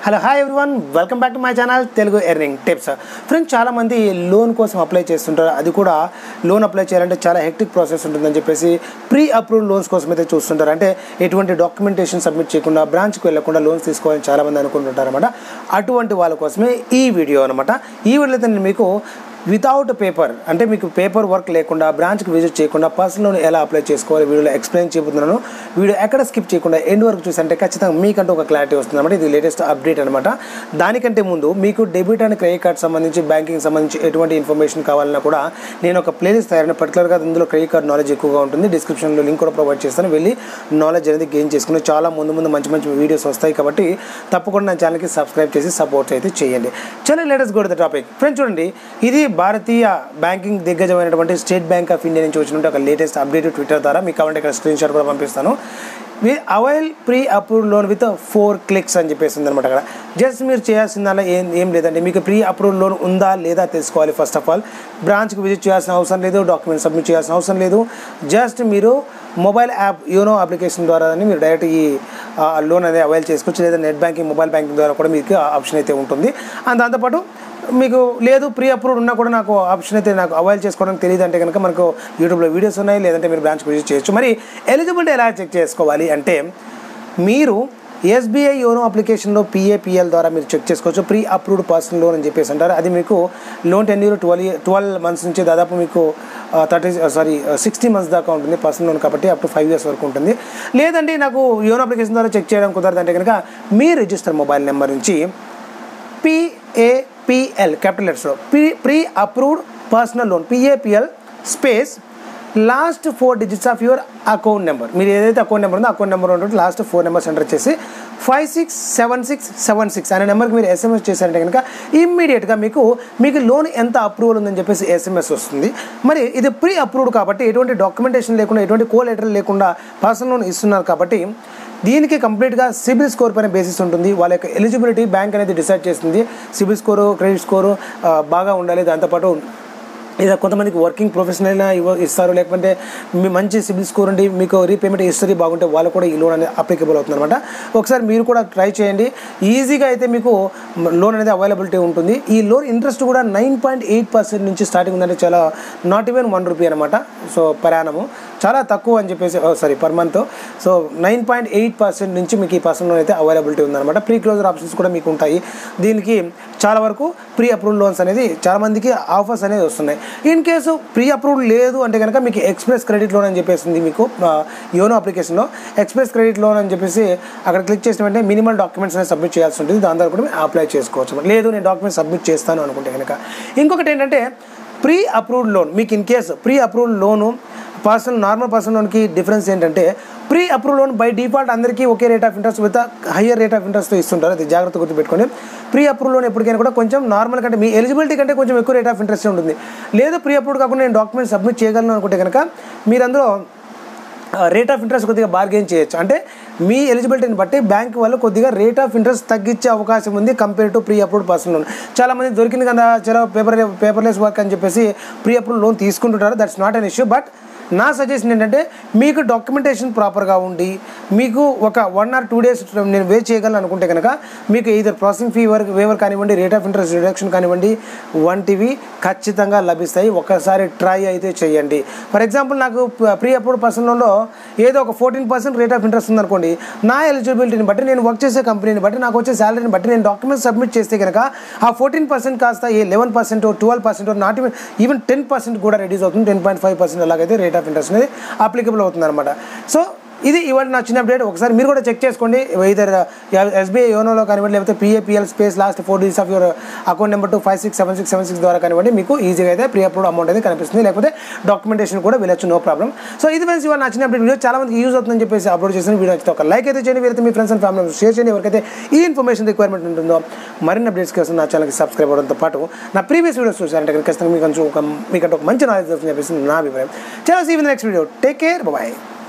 hello hi everyone welcome back to my channel Telugu earning tips friends చాలామంది loan కోసం apply చేస్తుంటారు అది కూడా లోన్ అప్లై చేయాలంటే చాలా హెక్టిక్ ప్రాసెస్ ఉంటుందని చెప్పేసి ప్రీ అప్రూవ్డ్ లోన్స్ కోసం అయితే చూస్తుంటారు అంటే ఎటువంటి డాక్యుమెంటేషన్ సబ్మిట్ చేయకుండా బ్రాంచ్కి వెళ్ళకుండా లోన్స్ తీసుకోవాలని చాలామంది అనుకుంటుంటారు అనమాట అటువంటి వాళ్ళ కోసమే ఈ వీడియో అనమాట ఈ వీడియోలో అయితే నేను మీకు వితౌట్ పేపర్ అంటే మీకు పేపర్ వర్క్ లేకుండా బ్రాంచ్కి విజిట్ చేయకుండా పర్సనల్ లోన్ ఎలా అప్లై చేసుకోవాలి వీడియోలో ఎక్స్ప్లెయిన్ చేయబోతున్నాను వీడియో ఎక్కడ స్కిప్ చేయకుండా ఎండ్ వరకు చూసంటే ఖచ్చితంగా మీకంటూ ఒక క్లారిటీ వస్తుంది అనమాట ఇది లేటెస్ట్ అప్డేట్ అనమాట దానికంటే ముందు మీకు డెబిట్ అండ్ క్రెడిట్ కార్డ్ సంబంధించి బ్యాంకింగ్ సంబంధించి ఎటువంటి ఇన్ఫర్మేషన్ కావాలన్నా కూడా నేను ఒక ప్లేలిస్ట్ తయారైన పర్టికులర్గా ఇందులో క్రెడిట్ కార్డ్ నాలెడ్జ్ ఎక్కువగా ఉంటుంది డిస్క్రిప్షన్లో లింక్ కూడా ప్రొవైడ్ చేస్తాను వెళ్ళి నాలెడ్జ్ అనేది గెయిన్ చేసుకుని చాలా ముందు ముందు మంచి మంచి వీడియోస్ వస్తాయి కాబట్టి తప్పకుండా నా ఛానల్కి సబ్స్క్రైబ్ చేసి సపోర్ట్ అయితే చేయండి చలో latest go the topic friends చూడండి ఇది భారతీయ బ్యాంకింగ్ దిగ్గజమైనటువంటి స్టేట్ బ్యాంక్ ఆఫ్ ఇండియా నుంచి వచ్చినట్టు ఒక లేటెస్ట్ అప్డేట్ ట్విట్టర్ ద్వారా మీకు కావాలంటే ఇక్కడ స్క్రీన్ షాట్ కూడా పంపిస్తాను we avail pre approved loan with four clicks అని చెప్పేసి అనమాట అక్కడ జస్ట్ మీరు చేయాల్సిందల్లా ఏం ఏం లేదండి మీకు ప్రీ అప్రూవ్డ్ లోన్ ఉందా లేదా తెలుసుకోవాలి ఫస్ట్ ఆఫ్ ఆల్ బ్రాంచ్కి విజిట్ చేయాల్సిన అవసరం లేదు డాక్యుమెంట్ సబ్మిట్ చేయాల్సిన అవసరం లేదు జస్ట్ మీరు మొబైల్ యాప్ యూనో అప్లికేషన్ ద్వారా మీరు డైరెక్ట్ ఈ లోన్ అనేది అవైల్ చేసుకోవచ్చు లేదా నెట్ బ్యాంకింగ్ మొబైల్ బ్యాంకింగ్ ద్వారా కూడా మీకు ఆప్షన్ అయితే ఉంటుంది అండ్ దాంతోపాటు మీకు లేదు ప్రీ అప్రూవ్డ్ ఉన్నా కూడా నాకు ఆప్షన్ అయితే నాకు అవైల్ చేసుకోవడానికి తెలియదు అంటే కనుక మనకు యూట్యూబ్లో వీడియోస్ ఉన్నాయి లేదంటే మీరు బ్రాంచ్కి విజిట్ చేయొచ్చు మరి ఎలిజిబిలిటీ ఎలా చెక్ చేసుకోవాలి అంటే మీరు ఎస్బీఐ యోనో అప్లికేషన్లో పిఏపిఎల్ ద్వారా మీరు చెక్ చేసుకోవచ్చు ప్రీ అప్రూవ్డ్ పర్సనల్ లోన్ అని చెప్పేసి అంటారు అది మీకు loan tenure twelve twelve months నుంచి దాదాపు మీకు థర్టీ సారీ సిక్స్టీ మంత్స్ దాకా ఉంటుంది పర్సనల్ లోన్ కాబట్టి అప్ టు ఫైవ్ ఇయర్స్ వరకు ఉంటుంది లేదండి నాకు యోనో అప్లికేషన్ ద్వారా చెక్ చేయడం కుదరదు అంటే కనుక మీ రిజిస్టర్ మొబైల్ నెంబర్ నుంచి పిఏపిఎల్ క్యాపిటల్ లెటర్స్లో P pre approved personal loan PAPL space last four digits of your account number మీరు ఏదైతే అకౌంట్ నెంబర్ ఉందో అకౌంట్ నెంబర్ ఉంటుంది లాస్ట్ ఫోర్ నెంబర్స్ ఎంటర్ చేసి five six seven six seven six అనే నెంబర్కి మీరు ఎస్ఎంఎస్ చేశారంటే కనుక ఇమ్మీడియట్గా మీకు మీకు లోన్ ఎంత అప్రూవల్ ఉందని చెప్పేసి ఎస్ఎంఎస్ వస్తుంది మరి ఇది ప్రీ అప్రూవ్డ్ కాబట్టి ఎటువంటి డాక్యుమెంటేషన్ లేకుండా ఎటువంటి కో లెటర్ లేకుండా పర్సనల్ లోన్ ఇస్తున్నారు కాబట్టి దీనికి కంప్లీట్గా సిబిల్ స్కోర్ పైన బేసిస్ ఉంటుంది వాళ్ళ యొక్క ఎలిజిబిలిటీ బ్యాంక్ అనేది డిసైడ్ చేస్తుంది సిబిల్ స్కోరు క్రెడిట్ స్కోరు బాగా ఉండాలి దాంతోపాటు లేదా కొంతమందికి వర్కింగ్ ప్రొఫెషనల్ ఇవ్వ ఇస్తారు లేకపోతే మీ మంచి సిబిల్ స్కోర్ ఉండి మీకు రీపేమెంట్ హిస్టరీ బాగుంటే వాళ్ళు కూడా ఈ లోన్ అనేది అప్లికబుల్ అవుతుంది అనమాట ఒకసారి మీరు కూడా ట్రై చేయండి ఈజీగా అయితే మీకు లోన్ అనేది అవైలబిలిటీ ఉంటుంది ఈ లోన్ ఇంట్రెస్ట్ కూడా నైన్ పాయింట్ ఎయిట్ పర్సెంట్ నుంచి స్టార్టింగ్ ఉందంటే చాలా నాట్ ఈవెన్ వన్ రూపీ అనమాట సో ప్రయాణము చాలా తక్కువ అని చెప్పేసి sorry per month so nine point eight percent నుంచి మీకు ఈ పర్సనల్ లోన్ అయితే అవైలబిలిటీ ఉందన్నమాట ప్రీ క్లోజర్ ఆప్షన్స్ కూడా మీకు ఉంటాయి దీనికి చాలా వరకు ప్రీ అప్రూవ్డ్ లోన్స్ అనేది చాలామందికి ఆఫర్స్ అనేది వస్తున్నాయి ఇన్ కేసు ప్రీ అప్రూవ్డ్ లేదు అంటే కనుక మీకు ఎక్స్ప్రెస్ క్రెడిట్ లోన్ అని చెప్పేసింది మీకు యోనో అప్లికేషన్లో ఎక్స్ప్రెస్ క్రెడిట్ లోన్ అని చెప్పేసి అక్కడ క్లిక్ చేసిన వెంటనే మినిమల్ డాక్యుమెంట్స్ అనేది సబ్మిట్ చేయాల్సి ఉంటుంది దాని ద్వారా కూడా మీరు అప్లై చేసుకోవచ్చు లేదు నేను డాక్యుమెంట్స్ సబ్మిట్ చేస్తాను అనుకుంటే కనుక ఇంకొకటి ఏంటంటే ప్రీ అప్రూవ్డ్ లోన్ మీకు in case pre approved loan personal normal personal లోన్కి డిఫరెన్స్ ఏంటంటే pre approve loan by default అందరికీ ఒకే rate of interest with higher rate of ఇంట్రెస్ట్తో ఇస్తుంటారు అది జాగ్రత్త గుర్తుపెట్టుకోండి ప్రీ అప్రూవ్ లోన్ ఎప్పటికైనా కూడా కొంచెం నార్మల్ కంటే మీ ఎలిజిబిలిటీ కంటే కొంచెం ఎక్కువ రేట్ ఆఫ్ ఇంట్రెస్ట్ ఉంటుంది లేదు ప్రీ అప్రూవ్డ్ కాకుండా నేను డాక్యుమెంట్ సబ్మిట్ చేయగలను అనుకుంటే కనుక మీరు అందులో రేట్ ఆఫ్ ఇంట్రెస్ట్ కొద్దిగా బార్గెన్ చేయొచ్చు అంటే మీ ఎలిజిబిలిటీని బట్టి బ్యాంక్ వాళ్ళు కొద్దిగా రేట్ ఆఫ్ ఇంట్రెస్ట్ తగ్గించే అవకాశం ఉంది compare to pre approved personal loan చాలామంది దొరికింది కదా చాలా పేపర్ పేపర్లెస్ వర్క్ అని చెప్పేసి ప్రీ అప్రూవ్డ్ లోన్ తీసుకుంటుంటారు that's not an issue but నా సజెషన్ ఏంటంటే మీకు డాక్యుమెంటేషన్ ప్రాపర్గా ఉండి మీకు ఒక వన్ ఆర్ టూ డేస్ నేను వే చేయగలను అనుకుంటే కనుక మీకు ఇద్దరు ప్రాసెసింగ్ ఫీ వరకు వేవర్ కానివ్వండి రేట్ ఆఫ్ ఇంట్రెస్ట్ రిడక్షన్ కానివ్వండి వంటివి ఖచ్చితంగా లభిస్తాయి ఒక్కసారి ట్రై అయితే చేయండి ఫర్ ఎగ్జాంపుల్ నాకు ప్రీ అప్రూవ్డ్ పర్సన్లో ఏదో ఒక fourteen percent rate of interest ఉందనుకోండి నా ఎలిజిబిలిటీని బట్టి నేను వర్క్ చేసే కంపెనీని బట్టి నాకు వచ్చే శాలరీని బట్టి నేను డాక్యుమెంట్స్ సబ్మిట్ చేస్తే కనుక ఆ ఫోర్టీన్ పర్సెంట్ కాస్త eleven percent twelve percent not even even ten percent కూడా రెడ్యూస్ అవుతుంది టెన్ పాయింట్ ఫైవ్ పర్సెంట్ అలాగైతే రేట్ ఆఫ్ ఇంట్రెస్ట్ అనేది అప్లికబుల్ అవుతుంది అనమాట సో ఇది ఇవాళ నా చిన్న అప్డేట్ ఒకసారి మీరు కూడా చెక్ చేసుకోండి ఇదర్ ఎస్బీఐ యోనోలో కానివ్వండి లేకపోతే PAPL space last four digits of your account number two five six seven six seven six ద్వారా కానివ్వండి మీకు ఈజీగా అయితే ప్రీ అప్రూవ్డ్ అమౌంట్ అయితే కనిపిస్తుంది లేకపోతే డాక్యుమెంటేషన్ కూడా వెళ్ళొచ్చు నో ప్రాబ్లం సో ఇది ఫ్రెండ్స్ ఇవాళ నా చిన్న అప్డేట్ వీడియో చాలా మందికి యూజ్ అవుతుందని చెప్పేసి అప్లోడ్ చేసిన వీడియో అయితే ఒక లైక్ అయితే చేయండి వీరైతే మీ ఫ్రెండ్స్ అండ్ ఫ్యామిలీ షేర్ చేయండి ఎవరికైతే ఈ ఇన్ఫర్మేషన్ రిక్వైర్మెంట్ ఉంటుందో మరిన్ని అప్డేట్స్ కోసం నా ఛానల్కి సబ్స్క్రైబ్ అవ్వడంతో పాటు నా ప్రీవియస్ వీడియోస్ చూసారంటే ఖచ్చితంగా మీకు కొంచెం ఒక మీకంటే ఒక మంచి నాలెడ్జ్ వస్తుందని చెప్పేసి నా అభిప్రాయం చాలా see next video take care bye